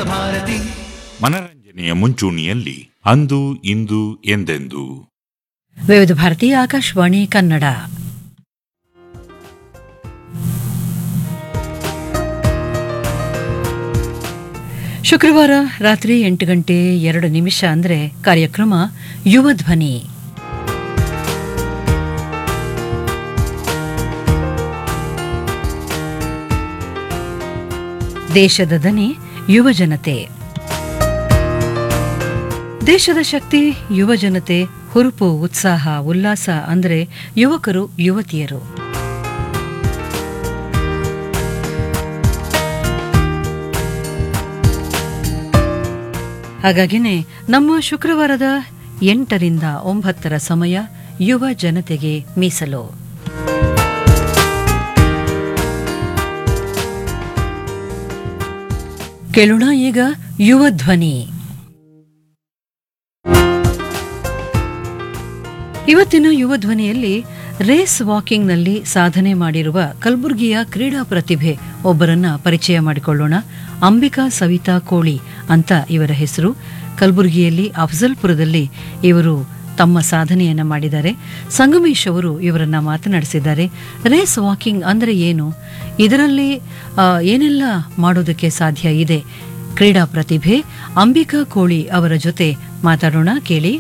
ಭಾರತಿ ಮನರಂಜನೆಯ ಮುಂಚೂಣಿಯಲ್ಲಿ ಅಂದು ಇಂದು ಎಂದೆಂದು ವಿವಿಧ ಭಾರತಿ ಆಕಾಶವಾಣಿ ಕನ್ನಡ ಶುಕ್ರವಾರ ರಾತ್ರಿ ಎಂಟು ಗಂಟೆ ಎರಡು ನಿಮಿಷ ಅಂದರೆ ಕಾರ್ಯಕ್ರಮ ಯುವ ಧ್ವನಿ ದೇಶದ ದನಿ ಯುವ ಜನತೆ ದೇಶದ ಶಕ್ತಿ ಯುವ ಜನತೆ ಹುರುಪು ಉತ್ಸಾಹ ಉಲ್ಲಾಸ ಅಂದರೆ ಯುವಕರು ಯುವತಿಯರು ಹಾಗಾಗಿನೇ ನಮ್ಮ ಶುಕ್ರವಾರದ ಎಂಟರಿಂದ ಒಂಬತ್ತರ ಸಮಯ ಯುವ ಜನತೆಗೆ ಮೀಸಲು ಕೇಳೋಣ ಈಗ ಯುವ ಧ್ವನಿ ಇವತ್ತಿನ ಯುವ ಧ್ವನಿಯಲ್ಲಿ ರೇಸ್ ವಾಕಿಂಗ್ನಲ್ಲಿ ಸಾಧನೆ ಮಾಡಿರುವ ಕಲಬುರಗಿಯ ಕ್ರೀಡಾ ಪ್ರತಿಭೆ ಒಬ್ಬರನ್ನ ಪರಿಚಯ ಮಾಡಿಕೊಳ್ಳೋಣ ಅಂಬಿಕಾ ಸವಿತಾ ಕೋಳಿ ಅಂತ ಇವರ ಹೆಸರು ಕಲಬುರಗಿಯಲ್ಲಿ ಅಫಜಲ್ಪುರದಲ್ಲಿ ಇವರು ತಮ್ಮ ಸಾಧನೆಯನ್ನ ಮಾಡಿದ್ದಾರೆ ಸಂಗಮೇಶ್ ಅವರು ಇವರನ್ನ ಮಾತನಾಡಿಸಿದ್ದಾರೆ ರೇಸ್ ವಾಕಿಂಗ್ ಅಂದ್ರೆ ಏನು ಇದರಲ್ಲಿ ಆ, ಏನೆಲ್ಲ ಮಾಡೋದಕ್ಕೆ ಸಾಧ್ಯ ಇದೆ ಕ್ರೀಡಾ ಪ್ರತಿಭೆ ಅಂಬಿಕಾ ಕೋಳಿ ಅವರ ಜೊತೆ ಮಾತಾಡೋಣ ಕೇಳಿ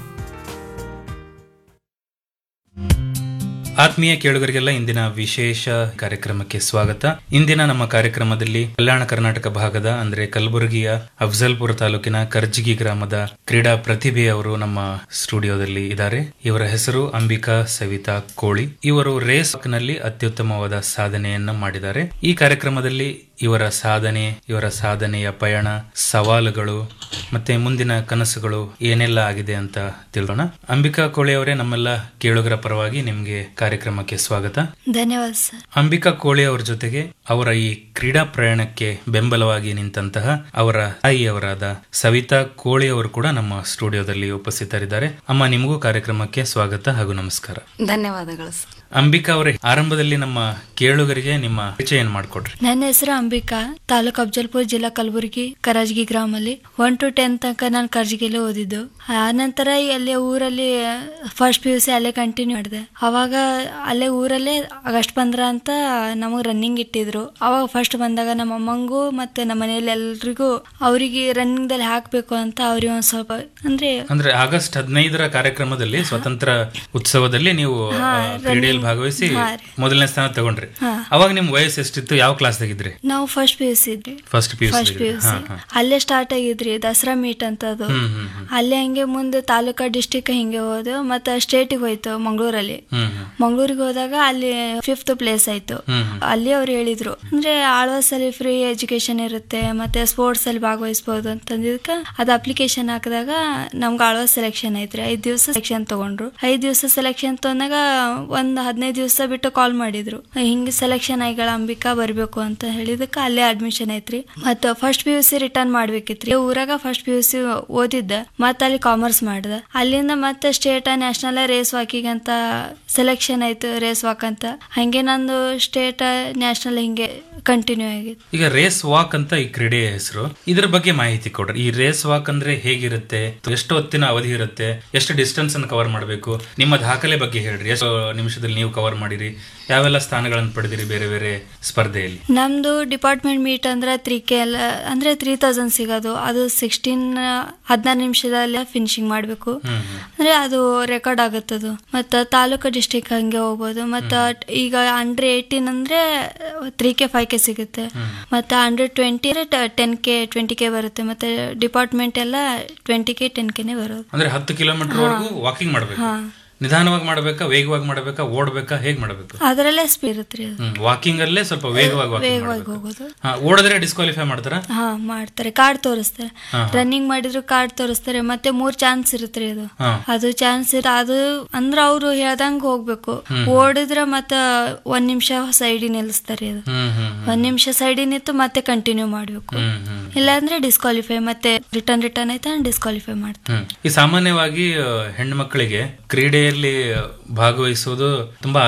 ಆತ್ಮೀಯ ಕೇಳುಗರಿಗೆಲ್ಲ ಇಂದಿನ ವಿಶೇಷ ಕಾರ್ಯಕ್ರಮಕ್ಕೆ ಸ್ವಾಗತ ಇಂದಿನ ನಮ್ಮ ಕಾರ್ಯಕ್ರಮದಲ್ಲಿ ಕಲ್ಯಾಣ ಕರ್ನಾಟಕ ಭಾಗದ ಅಂದ್ರೆ ಕಲಬುರಗಿಯ ಅಫಜಲ್ಪುರ ತಾಲೂಕಿನ ಕರ್ಜಿಗಿ ಗ್ರಾಮದ ಕ್ರೀಡಾ ಪ್ರತಿಭೆ ಅವರು ನಮ್ಮ ಸ್ಟುಡಿಯೋದಲ್ಲಿ ಇದ್ದಾರೆ ಇವರ ಹೆಸರು ಅಂಬಿಕಾ ಸವಿತಾ ಕೋಳಿ ಇವರು ರೇಸ್ ನಲ್ಲಿ ಅತ್ಯುತ್ತಮವಾದ ಸಾಧನೆಯನ್ನ ಮಾಡಿದ್ದಾರೆ ಈ ಕಾರ್ಯಕ್ರಮದಲ್ಲಿ ಇವರ ಸಾಧನೆ ಇವರ ಸಾಧನೆಯ ಪಯಣ ಸವಾಲುಗಳು ಮತ್ತೆ ಮುಂದಿನ ಕನಸುಗಳು ಏನೆಲ್ಲ ಆಗಿದೆ ಅಂತ ತಿಳಿಯೋಣ ಅಂಬಿಕಾ ಕೋಳಿ ಅವರೇ ನಮ್ಮೆಲ್ಲ ಕೇಳುಗರ ಪರವಾಗಿ ನಿಮ್ಗೆ ಕಾರ್ಯಕ್ರಮಕ್ಕೆ ಸ್ವಾಗತ ಧನ್ಯವಾದ ಸರ್ ಅಂಬಿಕಾ ಕೋಳಿ ಅವರ ಜೊತೆಗೆ ಅವರ ಈ ಕ್ರೀಡಾ ಪ್ರಯಾಣಕ್ಕೆ ಬೆಂಬಲವಾಗಿ ನಿಂತಹ ಅವರ ತಾಯಿಯವರಾದ ಸವಿತಾ ಕೋಳಿ ಅವರು ಕೂಡ ನಮ್ಮ ಸ್ಟುಡಿಯೋದಲ್ಲಿ ಉಪಸ್ಥಿತರಿದ್ದಾರೆ ಅಮ್ಮ ನಿಮಗೂ ಕಾರ್ಯಕ್ರಮಕ್ಕೆ ಸ್ವಾಗತ ಹಾಗೂ ನಮಸ್ಕಾರ ಧನ್ಯವಾದಗಳು ಸರ್ ಅಂಬಿಕಾ ಅವರೇ ಆರಂಭದಲ್ಲಿ ನಮ್ಮ ಕೇಳುಗರಿಗೆ ನಿಮ್ಮ ಪರಿಚಯ ಏನ್ ಮಾಡ್ಕೊಡ್ರಿ ನನ್ನ ಹೆಸರು ಅಂಬಿಕಾ ತಾಲೂಕ್ ಅಫಜಲ್ಪುರ ಜಿಲ್ಲಾ ಕಲಬುರಗಿ ಕರಾಜ್ಗಿ ಗ್ರಾಮಲ್ಲಿ ಒನ್ ಟು ಟೆನ್ ತನಕ ನಾನು ಕರ್ಜಿಗೆಲ್ಲೇ ಓದಿದ್ದು ಆ ನಂತರ ಅಲ್ಲೇ ಊರಲ್ಲಿ ಫಸ್ಟ್ ಪಿ ಯು ಸಿ ಅಲ್ಲೇ ಕಂಟಿನ್ಯೂ ಮಾಡಿದೆ ಅವಾಗ ಅಲ್ಲೇ ಊರಲ್ಲೇ ಆಗಸ್ಟ್ ಪಂದ್ರ ಅಂತ ನಮಗೆ ರನ್ನಿಂಗ್ ಇಟ್ಟಿದ್ರು ಅವಾಗ ಫಸ್ಟ್ ಬಂದಾಗ ನಮ್ಮ ಅಮ್ಮಂಗೂ ಮತ್ತೆ ನಮ್ಮ ಮನೆಯಲ್ಲಿ ಎಲ್ರಿಗೂ ಅವರಿಗೆ ರನ್ನಿಂಗ್ ದಲ್ಲಿ ಹಾಕ್ಬೇಕು ಅಂತ ಅವ್ರಿಗೆ ಒಂದ್ ಸ್ವಲ್ಪ ಅಂದ್ರೆ ಅಂದ್ರೆ ಆಗಸ್ಟ್ ಹದಿನೈದರ ಕಾರ್ಯಕ್ರಮದಲ್ಲಿ ಸ್ವತಂತ್ರ ಉತ್ಸವದಲ್ಲಿ ನೀವು ಆ, ಕ್ರೀಡೆಯಲ್ಲಿ ಭಾಗವಹಿಸಿ ಮೊದಲನೇ ಸ್ಥಾನ ತಗೊಂಡ್ರಿ ಅವಾಗ ನಿಮ್ ವಯಸ್ಸು ಎಷ್ಟಿತ್ತು ಯಾವ ಕ್ಲಾಸ್ ತೆಗಿದ್ರಿ ನಾವು ಫಸ್ಟ್ ಪಿ ಯು ಸಿ ಇದ್ವಿ first P U first P U C ಅಲ್ಲೇ ಸ್ಟಾರ್ಟ್ ಆಗಿದ್ರಿ ದಸರಾ ಮೀಟ್ ಅಂತ ಅದು ಹ್ಮ್ ಹ್ಮ್ ಹ್ಮ್ ಅಲ್ಲೇ ಹಂಗೆ ಮುಂದೆ ತಾಲೂಕಾ ಡಿಸ್ಟಿಕ್ ಹಿಂಗೆ ಹೋದ ಮತ್ತೆ ಸ್ಟೇಟಿಗೆ ಹೋಯ್ತು ಮಂಗಳೂರಲ್ಲಿ ಹ್ಮ್ ಹ್ಮ್ ಮಂಗಳೂರಿಗೆ ಹೋದಾಗ ಅಲ್ಲಿ ಫಿಫ್ತ್ ಪ್ಲೇಸ್ ಆಯ್ತು ಹ್ಮ್ ಹ್ಮ್ ಅಲ್ಲಿ ಅವ್ರು ಹೇಳಿದ್ರು ಅಂದ್ರೆ ಆಳ್ವಾಸ್ ಅಲ್ಲಿ ಫ್ರೀ ಎಜುಕೇಶನ್ ಇರುತ್ತೆ ಮತ್ತೆ ಸ್ಪೋರ್ಟ್ಸ್ ಅಲ್ಲಿ ಭಾಗವಹಿಸಬಹುದು ಅಂತಂದಿದ್ಕ ಅದು ಅಪ್ಲಿಕೇಶನ್ ಹಾಕಿದಾಗ ನಮ್ಗೆ ಆಳ್ವಾಸ್ ಸೆಲೆಕ್ಷನ್ ಐತ್ರಿ ಐದ್ ದಿವಸ ಸೆಲೆಕ್ಷನ್ ತಗೊಂಡ್ರು ಐದ್ ದಿವಸ ಸೆಲೆಕ್ಷನ್ ತಗೊಂಡಾಗ ಒಂದ್ ಹದಿನೈದು ದಿವಸ ಬಿಟ್ಟು ಕಾಲ್ ಮಾಡಿದ್ರು ಹಿಂಗೆ ಸೆಲೆಕ್ಷನ್ ಆಗಿಗಳ ಅಂಬಿಕಾ ಬರ್ಬೇಕು ಅಂತ ಹೇಳಿದಕ್ಕೆ ಅಲ್ಲೇ ಅಡ್ಮಿಷನ್ ಐತ್ರಿ ಮತ್ತ first P U C return ಮಾಡ್ಬೇಕಿತ್ರಿ ಊರಾಗ ಫಸ್ಟ್ ಪಿ ಯು ಸಿ ಓದಿದ್ದ ಮತ್ತ ಅಲ್ಲಿ ಕಾಮರ್ಸ್ ಮಾಡ್ದ ಅಲ್ಲಿಂದ ಮತ್ತೆ ಸ್ಟೇಟ್ ನ್ಯಾಷನಲ್ ರೇಸ್ ವಾಕಿಂಗ್ ಅಂತ ಸೆಲೆಕ್ಷನ್ ಆಯ್ತು ರೇಸ್ ವಾಕ್ ಅಂತ ಹಂಗೆ ನಂದು ಸ್ಟೇಟ್ ನ್ಯಾಷನಲ್ ಹಿಂಗೆ ಕಂಟಿನ್ಯೂ ಆಗಿತ್ತು ಈಗ ರೇಸ್ ವಾಕ್ ಅಂತ ಈ ಕ್ರೀಡೆಯ ಹೆಸರು ಇದ್ರ ಬಗ್ಗೆ ಮಾಹಿತಿ ಕೊಡ್ರಿ ಈ ರೇಸ್ ವಾಕ್ ಅಂದ್ರೆ ಹೇಗಿರುತ್ತೆ ಎಷ್ಟು ಹೊತ್ತಿನ ಅವಧಿ ಇರುತ್ತೆ ಎಷ್ಟು ಡಿಸ್ಟೆನ್ಸ್ ಅನ್ನು ಕವರ್ ಮಾಡಬೇಕು ನಿಮ್ಮ ದಾಖಲೆ ಬಗ್ಗೆ ಹೇಳ್ರಿ ಎಷ್ಟು ನಿಮಿಷದಲ್ಲಿ ನೀವು ಕವರ್ ಮಾಡಿರಿ ಯಾವೆಲ್ಲ ಸ್ಥಾನಗಳನ್ನು ಪಡೆದಿರಿ ಬೇರೆ ಬೇರೆ ಸ್ಪರ್ಧೆಯಲ್ಲಿ ನಮ್ದು ಡಿಪಾರ್ಟ್ಮೆಂಟ್ ಮೀಟ್ ಅಂದ್ರೆ ತ್ರೀ ಕೆ ಎಲ್ಲ ಅಂದ್ರೆ ತ್ರೀ ತೌಸಂಡ್ ಸಿಗೋದು ಅದು ಸಿಕ್ಸ್ಟೀನ್ ಹದಿನಾರು ನಿಮಿಷದಲ್ಲಿ ಫಿನಿಶಿಂಗ್ ಮಾಡಬೇಕು ಹ್ಮ್ ಹ್ಮ್ ಅಂದ್ರೆ ಅದು ರೆಕಾರ್ಡ್ ಆಗುತ್ತದು ಮತ್ತು ತಾಲೂಕು ಡಿಸ್ಟಿಕ್ ಹಂಗೆ ಹೋಗ್ಬೋದು ಮತ್ತು ಈಗ ಅಂಡ್ರ್ ಏಯ್ಟೀನ್ ಅಂದ್ರೆ ತ್ರೀ ಕೆ ಫೈವ್ ಕೆ ಸಿಗುತ್ತೆ ಮತ್ತು under twenty ten K twenty K ಬರುತ್ತೆ ಮತ್ತೆ ಡಿಪಾರ್ಟ್ಮೆಂಟ್ ಎಲ್ಲ ಟ್ವೆಂಟಿ ಕೆ ಟೆನ್ ಕೆನೆ ಬರೋದು ಅಂದ್ರೆ ಹತ್ತು ಕಿಲೋಮೀಟರ್ ವರೆಗೂ ವಾಕಿಂಗ್ ಮಾಡಬೇಕು ನಿಧಾನವಾಗಿ ಮಾಡಬೇಕಾ ವೇಗವಾಗಿ ಮಾಡಬೇಕಾ ಓಡ್ಬೇಕಾ ಹೇಗ್ ಮಾಡಬೇಕು ಅದರಲ್ಲೇ ಸ್ಪೀಡ್ ಇರುತ್ತೆ ರೀ ಅದು ಹ್ಮ್ ವಾಕಿಂಗ್ ಅಲ್ಲೇ ಸ್ವಲ್ಪ ವೇಗವಾಗಿ ವಾಕಿಂಗ್ ವೇಗವಾಗಿ ಮಾಡಬೇಕು ಹೋಗೋದು ಹಾ ಓಡಿದ್ರೆ ಡಿಸ್ಕ್ವಾಲಿಫೈ ಮಾಡ್ತಾರ ಹಾ ಮಾಡ್ತಾರೆ ಕಾರ್ಡ್ ತೋರಿಸ್ತಾರೆ ರನ್ನಿಂಗ್ ಮಾಡಿದ್ರು ಕಾರ್ಡ್ ತೋರಿಸ್ತಾರೆ ಮತ್ತೆ ಮೂರ್ ಚಾನ್ಸ್ ಇರುತ್ತೆ ರೀ ಅದು ಹಾ ಅದು ಚಾನ್ಸ್ ಇರ ಅದು ಅಂದ್ರ ಅವ್ರು ಹೇಳ್ದಂಗ ಹೋಗ್ಬೇಕು ಓಡಿದ್ರೆ ಮತ್ತ ಒಂದ್ ನಿಮಿಷ ಸೈಡಿ ನಿಲ್ಲಿಸ್ತಾರೆ ಅದು ಹ್ಮ್ ಹ್ಮ್ ಒಂದ್ ನಿಮಿಷ ಸೈಡಿ ನಿಂತು ಮತ್ತೆ ಕಂಟಿನ್ಯೂ ಮಾಡ್ಬೇಕು ಹ್ಮ್ ಹ್ಮ್ ಇಲ್ಲಾಂದ್ರೆ ಡಿಸ್ಕ್ವಾಲಿಫೈ ಮತ್ತೆ ರಿಟರ್ನ್ ರಿಟರ್ನ್ ಆಯ್ತಾ ಡಿಸ್ಕ್ವಾಲಿಫೈ ಮಾಡ್ತಾರೆ ಹ್ಮ್ ಈ ಸಾಮಾನ್ಯವಾಗಿ ಆ, ಹೆಣ್ಣು ಮಕ್ಕಳಿಗೆ ಕ್ರೀಡೆಯಲ್ಲಿ ಭಾಗವಹಿಸುವುದು ತುಂಬಾ